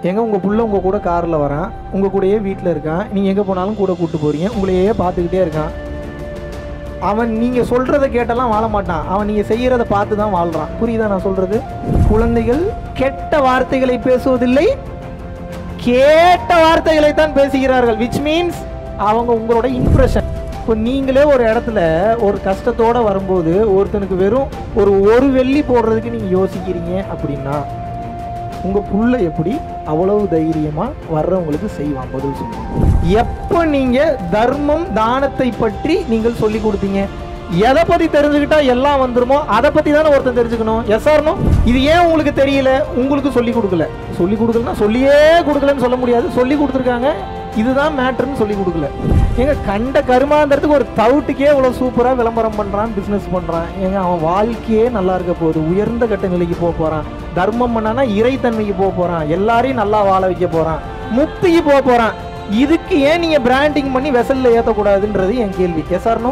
எங்க உங்கள் புள்ள உங்கள் கூட காரில் வரான் உங்கள் கூடயே வீட்டில் இருக்கான் நீங்கள் எங்கே போனாலும் கூட கூட்டு போகிறீங்க உங்களையே பார்த்துக்கிட்டே இருக்கான் அவன் நீங்கள் சொல்கிறத கேட்டெல்லாம் வாழ மாட்டான் அவன் நீங்கள் செய்கிறத பார்த்து தான் வாழ்கிறான் புரியுதா நான் சொல்கிறது குழந்தைகள் கெட்ட வார்த்தைகளை பேசுவதில்லை கேட்ட வார்த்தைகளை தான் பேசுகிறார்கள் விச் மீன்ஸ் அவங்க உங்களோட இம்ப்ரெஷன் இப்போ நீங்களே ஒரு இடத்துல ஒரு கஷ்டத்தோட வரும்போது ஒருத்தனுக்கு வெறும் ஒரு ஒரு வெள்ளி போடுறதுக்கு நீங்கள் யோசிக்கிறீங்க அப்படின்னா உங்கள் புள்ள எப்படி அவ்வளவு தைரியமாக வர்றவங்களுக்கு செய்வான் பதில் சொல்லுங்க எப்போ நீங்கள் தர்மம் தானத்தை பற்றி நீங்கள் சொல்லி கொடுத்தீங்க எதை பற்றி தெரிஞ்சுக்கிட்டா எல்லாம் வந்துருமோ அதை பற்றி தானே ஒருத்தன் தெரிஞ்சுக்கணும் எஸ் ஆர்னோ இது ஏன் உங்களுக்கு தெரியல உங்களுக்கு சொல்லி கொடுக்கல சொல்லி கொடுக்கலன்னா சொல்லியே கொடுக்கலன்னு சொல்ல முடியாது சொல்லி கொடுத்துருக்காங்க இதுதான் மேட்ருன்னு சொல்லி கொடுக்கல ஏங்க கண்ட கருமாந்திரத்துக்கு ஒரு தவுட்டுக்கே இவ்வளோ சூப்பராக விளம்பரம் பண்ணுறான் பிஸ்னஸ் பண்ணுறான் ஏங்க அவன் வாழ்க்கையே நல்லா இருக்க போகுது உயர்ந்த கட்ட நிலைக்கு போக போகிறான் தர்மம் பண்ணானா இறைத்தன்மைக்கு போக போகிறான் எல்லாரையும் நல்லா வாழ வைக்க போகிறான் முக்திக்கு போக போகிறான் இதுக்கு ஏன் நீங்கள் பிராண்டிங் பண்ணி வெசலில் ஏற்றக்கூடாதுன்றது என் கேள்வி எஸ் ஆர்னோ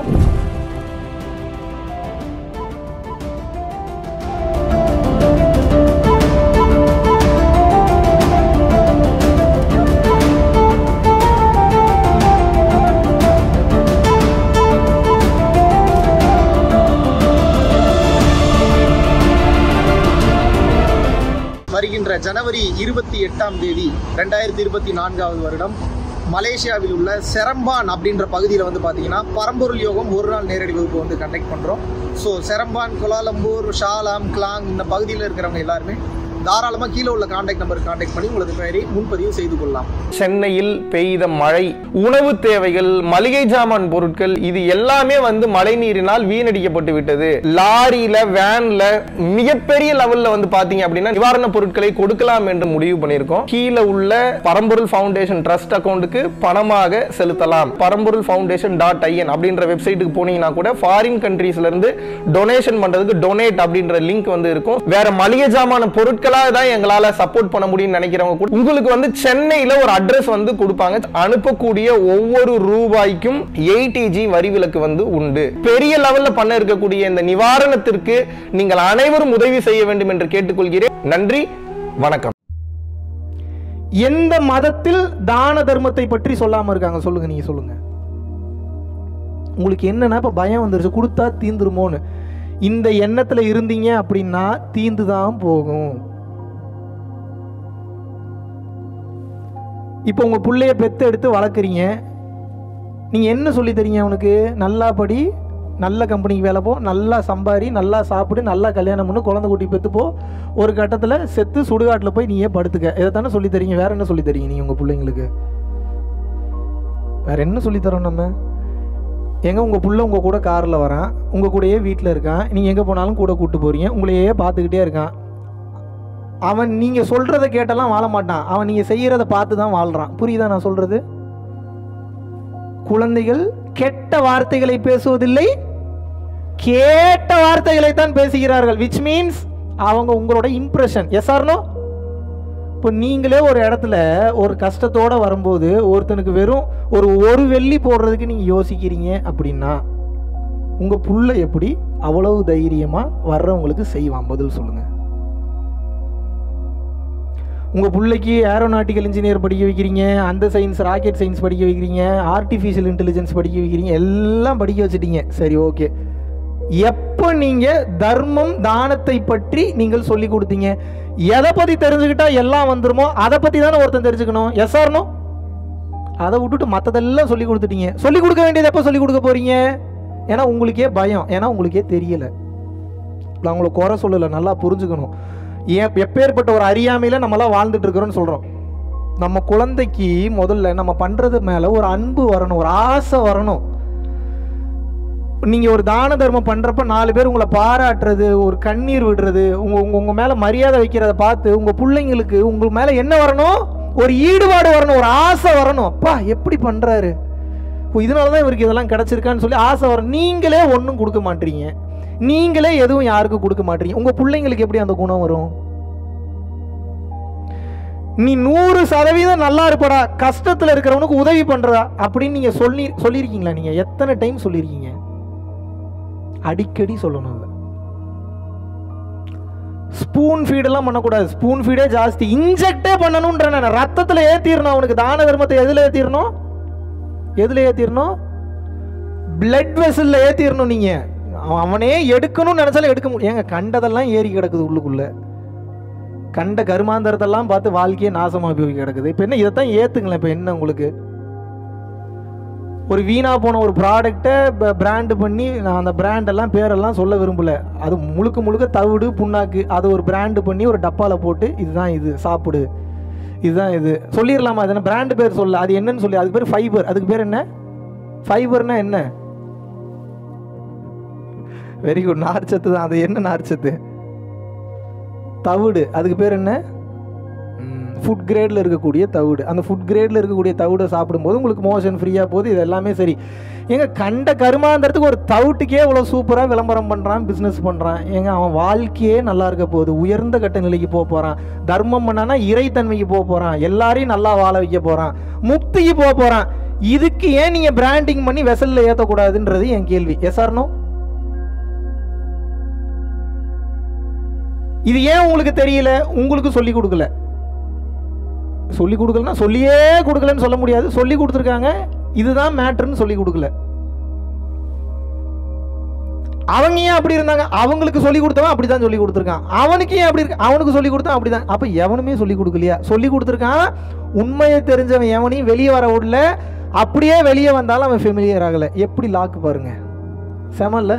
வருகின்ற ஜனவரி இருபத்தி எட்டாம் தேதி ரெண்டாயிரத்தி இருபத்தி நான்காவது வருடம் மலேசியாவில் உள்ள செரம்பான் அப்படின்ற பகுதியில் வந்து பார்த்தீங்கன்னா பரம்பொருள் யோகம் ஒரு நாள் நேரடி வகுப்பு வந்து கண்டக்ட் பண்ணுறோம் so Seremban Kuala Lumpur Shah Alam Klang இந்த பகுதியில் இருக்கிறவங்க எல்லாருமே தாராளமாக கீழே உள்ள காண்டாக்ட் நம்பர் காண்டாக்ட் பண்ணி உங்களது பெயரை முன்பதிவு செய்து கொள்ளலாம் சென்னையில் பெய்த மழை உணவு தேவைகள் மளிகை ஜாமான் பொருட்கள் இது எல்லாமே வந்து மழை நீரினால் வீணடிக்கப்பட்டு விட்டது லாரியில வேன்ல மிகப்பெரிய லெவல்ல வந்து பாத்தீங்க அப்படின்னா நிவாரண பொருட்களை கொடுக்கலாம் என்று முடிவு பண்ணியிருக்கோம் கீழே உள்ள பரம்பொருள் ஃபவுண்டேஷன் ட்ரஸ்ட் அக்கௌண்ட்டுக்கு பணமாக செலுத்தலாம் பரம்பொருள் ஃபவுண்டேஷன் டாட் ஐஎன் அப்படின்ற வெப்சைட்டுக்கு போனீங்கன்னா கூட ஃபாரின் கண்ட்ரீஸ்ல இருந்து டொனேஷன் பண்றதுக்கு டொனேட் அப்படின்ற லிங்க் வந்து இருக்கும் வேற மளிகை ஜாமான பொருட்களா தான் எங்களால சப்போர்ட் பண்ண முடியும்னு நினைக்கிறவங்க கூட உங்களுக்கு வந்து சென்னையில ஒரு அட்ரஸ் வந்து கொடுப்பாங்க அனுப்பக்கூடிய ஒவ்வொரு ரூபாய்க்கும் எயிட்டிஜி வரி விலக்கு வந்து உண்டு பெரிய லெவல்ல பண்ண இருக்கக்கூடிய இந்த நிவாரணத்திற்கு நீங்கள் அனைவரும் உதவி செய்ய வேண்டும் என்று கேட்டுக்கொள்கிறேன் நன்றி வணக்கம் எந்த மதத்தில் தான தர்மத்தை பற்றி சொல்லாம இருக்காங்க சொல்லுங்க நீங்க சொல்லுங்க உங்களுக்கு என்னன்னா இப்ப பயம் வந்துருச்சு கொடுத்தா தீந்துருமோன்னு இந்த எண்ணத்துல இருந்தீங்க அப்படின்னா தீந்து தான் போகும் இப்போ உங்க பிள்ளைய பெத்து எடுத்து வளர்க்குறீங்க நீங்க என்ன சொல்லி தரீங்க அவனுக்கு நல்லா படி நல்ல கம்பெனிக்கு வேலை போ நல்லா சம்பாரி நல்லா சாப்பிடு நல்லா கல்யாணம் பண்ணு குழந்தை குட்டி பெத்து போ ஒரு கட்டத்தில் செத்து சுடுகாட்டில் போய் நீயே படுத்துக்க இதை தானே சொல்லி தரீங்க வேற என்ன சொல்லி தரீங்க நீங்கள் உங்கள் பிள்ளைங்களுக்கு வேற என்ன சொல்லி தரோம் நம்ம எங்க உங்கள் புள்ள உங்கள் கூட காரில் வரான் உங்கள் கூடயே வீட்டில் இருக்கான் நீங்கள் எங்கே போனாலும் கூட கூட்டு போகிறீங்க உங்களையே பார்த்துக்கிட்டே இருக்கான் அவன் நீங்கள் சொல்கிறத கேட்டெல்லாம் வாழ மாட்டான் அவன் நீங்கள் செய்கிறத பார்த்து தான் வாழ்கிறான் புரியுதா நான் சொல்கிறது குழந்தைகள் கெட்ட வார்த்தைகளை பேசுவதில்லை கேட்ட வார்த்தைகளை தான் பேசுகிறார்கள் விச் மீன்ஸ் அவங்க உங்களோட இம்ப்ரெஷன் எஸ் ஆர்னோ இப்போ நீங்களே ஒரு இடத்துல ஒரு கஷ்டத்தோட வரும்போது ஒருத்தனுக்கு வெறும் ஒரு ஒரு வெள்ளி போடுறதுக்கு நீங்கள் யோசிக்கிறீங்க அப்படின்னா உங்கள் புள்ள எப்படி அவ்வளவு தைரியமாக வர்றவங்களுக்கு செய்வான் பதில் சொல்லுங்கள் உங்கள் பிள்ளைக்கு ஏரோநாட்டிக்கல் இன்ஜினியர் படிக்க வைக்கிறீங்க அந்த சயின்ஸ் ராக்கெட் சயின்ஸ் படிக்க வைக்கிறீங்க ஆர்டிஃபிஷியல் இன்டெலிஜென்ஸ் படிக்க வைக்கிறீங்க எல்லாம் படிக்க வச்சுட்டீங்க சரி ஓகே எப்போ நீங்கள் தர்மம் தானத்தை பற்றி நீங்கள் சொல்லி கொடுத்தீங்க எதை பற்றி தெரிஞ்சுக்கிட்டா எல்லாம் வந்துருமோ அதை பற்றி தானே ஒருத்தன் தெரிஞ்சுக்கணும் எஸ் ஆர்னோ அதை விட்டுட்டு மற்றதெல்லாம் சொல்லி கொடுத்துட்டீங்க சொல்லி கொடுக்க வேண்டியது எப்போ சொல்லி கொடுக்க போறீங்க ஏன்னா உங்களுக்கே பயம் ஏன்னா உங்களுக்கே தெரியல நான் உங்களை குறை சொல்லலை நல்லா புரிஞ்சுக்கணும் ஏன் எப்பேற்பட்ட ஒரு அறியாமையில் நம்மளாம் வாழ்ந்துட்டு இருக்கிறோம்னு சொல்கிறோம் நம்ம குழந்தைக்கு முதல்ல நம்ம பண்ணுறது மேலே ஒரு அன்பு வரணும் ஒரு ஆசை வரணும் நீங்கள் ஒரு தான தர்மம் பண்ணுறப்ப நாலு பேர் உங்களை பாராட்டுறது ஒரு கண்ணீர் விடுறது உங்கள் உங்கள் உங்கள் மேலே மரியாதை வைக்கிறத பார்த்து உங்கள் பிள்ளைங்களுக்கு உங்கள் மேலே என்ன வரணும் ஒரு ஈடுபாடு வரணும் ஒரு ஆசை வரணும் அப்பா எப்படி பண்ணுறாரு இப்போ இதனால தான் இவருக்கு இதெல்லாம் கிடச்சிருக்கான்னு சொல்லி ஆசை வரும் நீங்களே ஒன்றும் கொடுக்க மாட்டீங்க நீங்களே எதுவும் யாருக்கும் கொடுக்க மாட்டீங்க உங்கள் பிள்ளைங்களுக்கு எப்படி அந்த குணம் வரும் நீ நூறு சதவீதம் நல்லா இருப்படா கஷ்டத்தில் இருக்கிறவனுக்கு உதவி பண்ணுறா அப்படின்னு நீங்கள் சொல்லி சொல்லியிருக்கீங்களா நீங்கள் எத்தனை டைம் சொல்லியிருக்கீங்க அடிக்கடி சொல்லணும் அதை ஸ்பூன் ஃபீடெல்லாம் பண்ணக்கூடாது ஸ்பூன் ஃபீடே ஜாஸ்தி இன்ஜெக்டே பண்ணணுன்ற நான் ரத்தத்தில் ஏற்றிடணும் அவனுக்கு தான தர்மத்தை எதில் ஏற்றிடணும் எதில் ஏற்றிடணும் பிளட் வெசலில் ஏற்றிடணும் நீங்கள் அவனே எடுக்கணும்னு நினச்சாலும் எடுக்க முடியும் ஏங்க கண்டதெல்லாம் ஏறி கிடக்குது உள்ளுக்குள்ளே கண்ட கருமாந்தரத்தெல்லாம் பார்த்து வாழ்க்கையே நாசமாக போய் கிடக்குது இப்போ என்ன இதைத்தான் ஏற்றுங்களேன் இப்போ என்ன உங்களுக்கு ஒரு வீணா போன ஒரு ப்ராடக்டை பிராண்டு பண்ணி நான் அந்த பிராண்டெல்லாம் பேரெல்லாம் சொல்ல விரும்பல அது முழுக்க முழுக்க தவிடு புண்ணாக்கு அதை ஒரு பிராண்டு பண்ணி ஒரு டப்பாவில் போட்டு இதுதான் இது சாப்பிடு இதுதான் இது சொல்லிடலாமா அது என்ன பிராண்டு பேர் சொல்ல அது என்னன்னு சொல்லி அதுக்கு பேர் ஃபைபர் அதுக்கு பேர் என்ன ஃபைபர்னா என்ன வெரி குட் நார்ச்சத்து தான் அது என்ன நார்ச்சத்து தவிடு அதுக்கு பேர் என்ன ஃபுட் கிரேடில் இருக்கக்கூடிய தவிடு அந்த ஃபுட் கிரேடில் இருக்கக்கூடிய தவிடை சாப்பிடும்போது உங்களுக்கு மோஷன் ஃப்ரீயாக போகுது இது எல்லாமே சரி ஏங்க கண்ட கருமாந்திரத்துக்கு ஒரு தவிட்டுக்கே இவ்வளோ சூப்பராக விளம்பரம் பண்ணுறான் பிஸ்னஸ் பண்ணுறான் ஏங்க அவன் வாழ்க்கையே நல்லா இருக்க போகுது உயர்ந்த கட்ட நிலைக்கு போக போகிறான் தர்மம் பண்ணானா இறைத்தன்மைக்கு போக போகிறான் எல்லாரையும் நல்லா வாழ வைக்க போகிறான் முக்திக்கு போக போகிறான் இதுக்கு ஏன் நீங்கள் பிராண்டிங் பண்ணி வெசலில் ஏற்றக்கூடாதுன்றது என் கேள்வி எஸ் ஆர்னோ இது ஏன் உங்களுக்கு தெரியல உங்களுக்கு சொல்லி கொடுக்கல சொல்லி கொடுக்கலனா சொல்லியே கொடுக்கலன்னு சொல்ல முடியாது சொல்லி கொடுத்துருக்காங்க இதுதான் மேட்ருன்னு சொல்லி கொடுக்கல அவங்க ஏன் அப்படி இருந்தாங்க அவங்களுக்கு சொல்லி கொடுத்தவன் அப்படி தான் சொல்லி கொடுத்துருக்கான் அவனுக்கு ஏன் அப்படி இருக்கு அவனுக்கு சொல்லி கொடுத்தான் அப்படி தான் அப்போ எவனுமே சொல்லி கொடுக்கலையா சொல்லி கொடுத்துருக்கான் உண்மையை தெரிஞ்சவன் எவனையும் வெளியே வர விடல அப்படியே வெளியே வந்தாலும் அவன் ஃபெமிலியர் ஆகலை எப்படி லாக்கு பாருங்க செமல்ல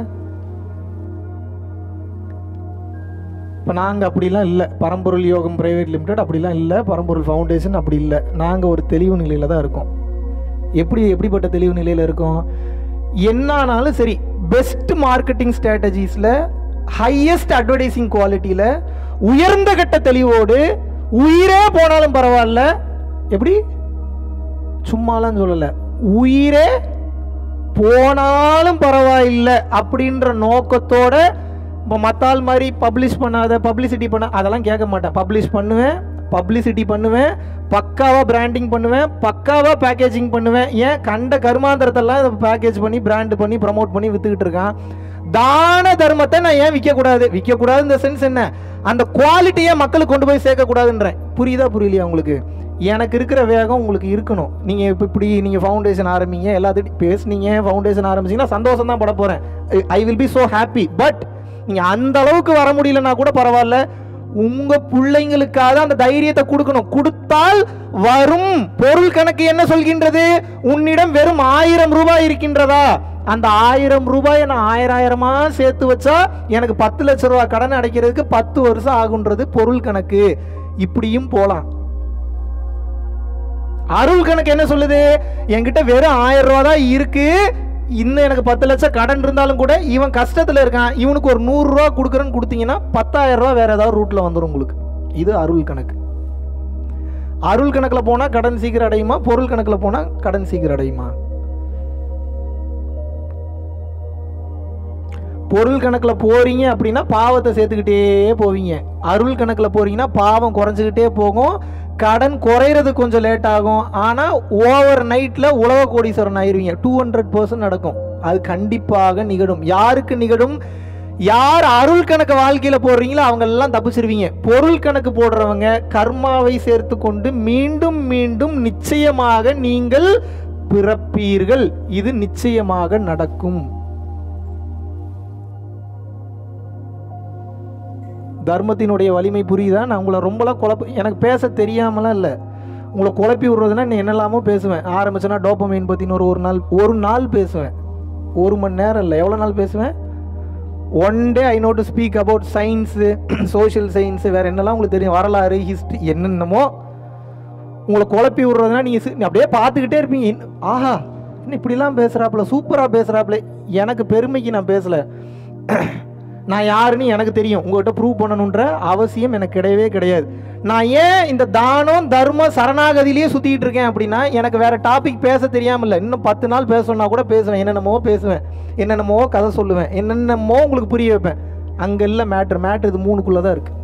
இப்போ நாங்கள் அப்படிலாம் இல்லை பரம்பொருள் யோகம் பிரைவேட் லிமிடெட் அப்படிலாம் இல்லை பரம்பொருள் ஃபவுண்டேஷன் அப்படி இல்லை நாங்கள் ஒரு தெளிவு நிலையில் தான் இருக்கோம் எப்படி எப்படிப்பட்ட தெளிவு நிலையில் இருக்கோம் என்னானாலும் சரி பெஸ்ட் மார்க்கெட்டிங் ஸ்ட்ராட்டஜிஸில் ஹையஸ்ட் அட்வர்டைசிங் குவாலிட்டியில் உயர்ந்த கட்ட தெளிவோடு உயிரே போனாலும் பரவாயில்ல எப்படி சும்மாலாம் சொல்லலை உயிரே போனாலும் பரவாயில்லை அப்படின்ற நோக்கத்தோட இப்போ மத்தாள் மாதிரி பப்ளிஷ் பண்ணாத பப்ளிசிட்டி பண்ண அதெல்லாம் கேட்க மாட்டேன் பப்ளிஷ் பண்ணுவேன் பப்ளிசிட்டி பண்ணுவேன் பக்காவாக பிராண்டிங் பண்ணுவேன் பக்காவாக பேக்கேஜிங் பண்ணுவேன் ஏன் கண்ட கருமாந்திரத்தெல்லாம் இதை பேக்கேஜ் பண்ணி பிராண்ட் பண்ணி ப்ரமோட் பண்ணி வித்துக்கிட்டு இருக்கான் தான தர்மத்தை நான் ஏன் விற்கக்கூடாது விற்கக்கூடாது இந்த சென்ஸ் என்ன அந்த குவாலிட்டியை மக்களுக்கு கொண்டு போய் சேர்க்கக்கூடாதுன்றேன் புரியுதா புரியலையா உங்களுக்கு எனக்கு இருக்கிற வேகம் உங்களுக்கு இருக்கணும் நீங்கள் இப்போ இப்படி நீங்கள் ஃபவுண்டேஷன் ஆரம்பிங்க எல்லாத்தையும் பேசுனீங்க ஃபவுண்டேஷன் ஆரம்பிச்சிங்கன்னா சந்தோஷம் தான் பட போகிறேன் I will be so happy but நீங்கள் அந்த அளவுக்கு வர முடியலன்னா கூட பரவாயில்ல உங்க பிள்ளைங்களுக்காக அந்த தைரியத்தை கொடுக்கணும் கொடுத்தால் வரும் பொருள் கணக்கு என்ன சொல்கின்றது உன்னிடம் வெறும் ஆயிரம் ரூபாய் இருக்கின்றதா அந்த ஆயிரம் ரூபாயை நான் ஆயிரம் ஆயிரமா சேர்த்து வச்சா எனக்கு பத்து லட்ச ரூபாய் கடன் அடைக்கிறதுக்கு பத்து வருஷம் ஆகுன்றது பொருள் கணக்கு இப்படியும் போலாம் அருள் கணக்கு என்ன சொல்லுது என்கிட்ட வெறும் ஆயிரம் ரூபா தான் இருக்கு இன்னும் எனக்கு பத்து லட்சம் கடன் இருந்தாலும் கூட இவன் கஷ்டத்தில் இருக்கான் இவனுக்கு ஒரு நூறுரூவா கொடுக்குறேன்னு கொடுத்தீங்கன்னா பத்தாயிரம் ரூபா வேற ஏதாவது ரூட்டில் வந்துடும் உங்களுக்கு இது அருள் கணக்கு அருள் கணக்கில் போனால் கடன் சீக்கிரம் அடையுமா பொருள் கணக்கில் போனால் கடன் சீக்கிரம் அடையுமா பொருள் கணக்கில் போறீங்க அப்படின்னா பாவத்தை சேர்த்துக்கிட்டே போவீங்க அருள் கணக்கில் போறீங்கன்னா பாவம் குறைஞ்சிக்கிட்டே போகும் கடன் குறையிறது கொஞ்சம் லேட் ஆகும் ஆனால் ஓவர் நைட்டில் உலக கோடீஸ்வரன் ஆயிருவீங்க டூ ஹண்ட்ரட் பர்சன்ட் நடக்கும் அது கண்டிப்பாக நிகழும் யாருக்கு நிகழும் யார் அருள் கணக்கு வாழ்க்கையில் போடுறீங்களோ அவங்க எல்லாம் தப்பிச்சிருவீங்க பொருள் கணக்கு போடுறவங்க கர்மாவை சேர்த்து கொண்டு மீண்டும் மீண்டும் நிச்சயமாக நீங்கள் பிறப்பீர்கள் இது நிச்சயமாக நடக்கும் தர்மத்தினுடைய வலிமை புரியுதா நான் உங்களை ரொம்பலாம் குழப்ப எனக்கு பேச தெரியாமலாம் இல்லை உங்களை குழப்பி விடுறதுனா நீ என்னெல்லாமோ பேசுவேன் ஆரம்பிச்சேன்னா டோப்பமைன் பற்றின ஒரு ஒரு நாள் ஒரு நாள் பேசுவேன் ஒரு மணி நேரம் இல்லை எவ்வளோ நாள் பேசுவேன் one day I know to speak about science social science வேறு என்னெல்லாம் உங்களுக்கு தெரியும் வரலாறு ஹிஸ்ட்ரி என்னென்னமோ உங்களை குழப்பி விடுறதுனா நீங்கள் அப்படியே பார்த்துக்கிட்டே இருப்பீங்க என்ன- ஆஹா என்ன இப்படிலாம் பேசுகிறாப்புல சூப்பராக பேசுகிறாப்புல எனக்கு பெருமைக்கு நான் பேசலை நான் யாருன்னு எனக்கு தெரியும் உங்கள்கிட்ட ப்ரூவ் பண்ணணுன்ற அவசியம் எனக்கு கிடையவே கிடையாது நான் ஏன் இந்த தானம் தர்மம் சரணாகதியிலேயே சுற்றிட்டு இருக்கேன் அப்படின்னா எனக்கு வேற டாபிக் பேச தெரியாமல் இல்லை இன்னும் பத்து நாள் பேசணும்னா கூட பேசுவேன் என்னென்னமோ பேசுவேன் என்னென்னமோ கதை சொல்லுவேன் என்னென்னமோ உங்களுக்கு புரிய வைப்பேன் அங்கே இல்லை மேட்ரு மேட்ரு இது மூணுக்குள்ளே தான் இருக்குது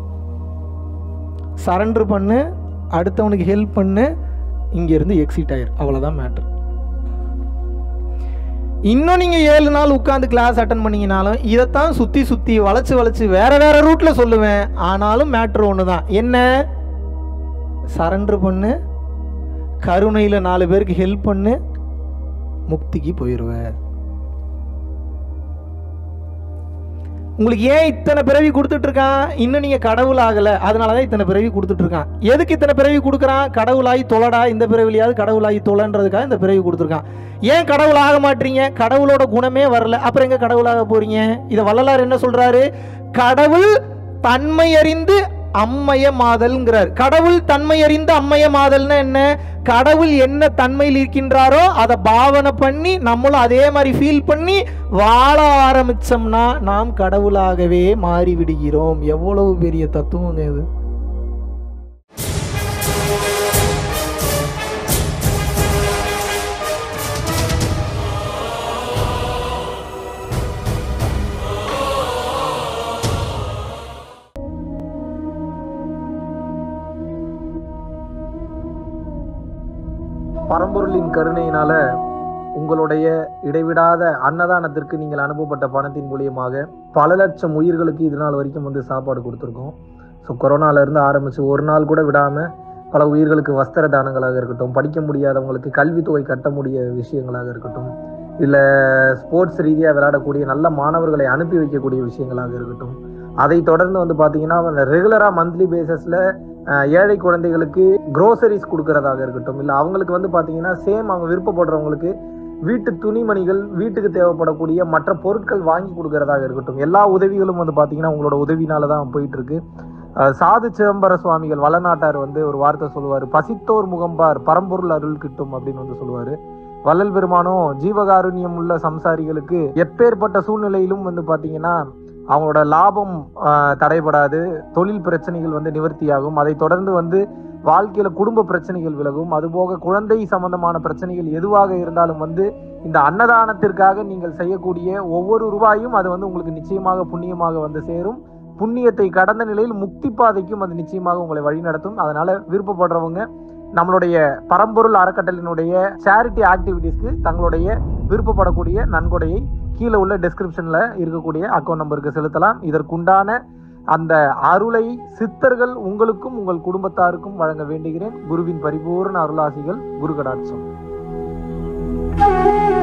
சரண்டர் பண்ணு அடுத்தவனுக்கு ஹெல்ப் பண்ணு இங்கேருந்து எக்ஸிட் ஆயிரு அவ்வளோதான் மேட்ரு இன்னும் நீங்கள் ஏழு நாள் உட்காந்து கிளாஸ் அட்டன் பண்ணீங்கனாலும் இதைத்தான் சுற்றி சுற்றி வளைச்சு வளைச்சு வேற வேற ரூட்டில் சொல்லுவேன் ஆனாலும் மேட்ரு ஒன்று தான் என்ன சரண்டர் பண்ணு கருணையில் நாலு பேருக்கு ஹெல்ப் பண்ணு முக்திக்கு போயிடுவேன் உங்களுக்கு ஏன் இத்தனை பிறவி கொடுத்துட்டு இருக்கான் இன்னும் நீங்க கடவுள் ஆகல அதனால தான் இத்தனை பிறவி கொடுத்துட்டு இருக்கான் எதுக்கு இத்தனை பிறவி கொடுக்குறான் கடவுளாகி தொலைடா இந்த பிறவிலையாவது கடவுளாகி தொலைன்றதுக்காக இந்த பிறவி கொடுத்துருக்கான் ஏன் கடவுள் ஆக மாட்டீங்க கடவுளோட குணமே வரல அப்புறம் எங்க கடவுளாக போறீங்க இதை வள்ளலார் என்ன சொல்றாரு கடவுள் தன்மை அறிந்து அம்மைய மாதல்ங்கிறார் கடவுள் தன்மை அறிந்து அம்மைய மாதல்னா என்ன கடவுள் என்ன தன்மையில் இருக்கின்றாரோ அதை பாவனை பண்ணி நம்மளும் அதே மாதிரி ஃபீல் பண்ணி வாழ ஆரம்பிச்சோம்னா நாம் கடவுளாகவே மாறி விடுகிறோம் எவ்வளவு பெரிய தத்துவங்க இது பரம்பொருளின் கருணையினால உங்களுடைய இடைவிடாத அன்னதானத்திற்கு நீங்கள் அனுப்பப்பட்ட பணத்தின் மூலியமாக பல லட்சம் உயிர்களுக்கு இது நாள் வரைக்கும் வந்து சாப்பாடு கொடுத்துருக்கோம் ஸோ கொரோனால இருந்து ஆரம்பிச்சு ஒரு நாள் கூட விடாம பல உயிர்களுக்கு வஸ்திர தானங்களாக இருக்கட்டும் படிக்க முடியாதவங்களுக்கு கல்வித்தொகை கட்ட முடிய விஷயங்களாக இருக்கட்டும் இல்லை ஸ்போர்ட்ஸ் ரீதியாக விளையாடக்கூடிய நல்ல மாணவர்களை அனுப்பி வைக்கக்கூடிய விஷயங்களாக இருக்கட்டும் அதை தொடர்ந்து வந்து பார்த்தீங்கன்னா ரெகுலராக மந்த்லி பேசிஸில் ஏழை குழந்தைகளுக்கு க்ரோசரிஸ் கொடுக்கறதாக இருக்கட்டும் இல்லை அவங்களுக்கு வந்து பார்த்தீங்கன்னா சேம் அவங்க விருப்பப்படுறவங்களுக்கு வீட்டு துணிமணிகள் வீட்டுக்கு தேவைப்படக்கூடிய மற்ற பொருட்கள் வாங்கி கொடுக்கறதாக இருக்கட்டும் எல்லா உதவிகளும் வந்து பார்த்தீங்கன்னா உங்களோட உதவினால தான் போயிட்டு இருக்கு அஹ் சாது சிதம்பர சுவாமிகள் வளநாட்டார் வந்து ஒரு வார்த்தை சொல்லுவார் பசித்தோர் முகம்பார் பரம்பொருள் அருள் கிட்டும் அப்படின்னு வந்து சொல்லுவார் வள்ளல் பெருமானும் ஜீவகாருண்யம் உள்ள சம்சாரிகளுக்கு எப்பேற்பட்ட சூழ்நிலையிலும் வந்து பார்த்தீங்கன்னா அவங்களோட லாபம் ஆஹ், தடைபடாது தொழில் பிரச்சனைகள் வந்து நிவர்த்தியாகும் அதை தொடர்ந்து வந்து வாழ்க்கையில குடும்ப பிரச்சனைகள் விலகும் அதுபோக குழந்தை சம்பந்தமான பிரச்சனைகள் எதுவாக இருந்தாலும் வந்து இந்த அன்னதானத்திற்காக நீங்கள் செய்யக்கூடிய ஒவ்வொரு ரூபாயும் அது வந்து உங்களுக்கு நிச்சயமாக புண்ணியமாக வந்து சேரும் புண்ணியத்தை கடந்த நிலையில் முக்தி பாதைக்கும் அது நிச்சயமாக உங்களை வழிநடத்தும் அதனால விருப்பப்படுறவங்க நம்மளுடைய பரம்பொருள் அறக்கட்டளினுடைய சேரிட்டி ஆக்டிவிட்டீஸ்க்கு தங்களுடைய விருப்பப்படக்கூடிய நன்கொடையை கீழே உள்ள டெஸ்கிரிப்ஷன்ல இருக்கக்கூடிய அக்கௌண்ட் நம்பருக்கு செலுத்தலாம் இதற்குண்டான அந்த அருளை சித்தர்கள் உங்களுக்கும் உங்கள் குடும்பத்தாருக்கும் வழங்க வேண்டுகிறேன் குருவின் பரிபூர்ண அருளாசிகள் குரு கடாட்சம்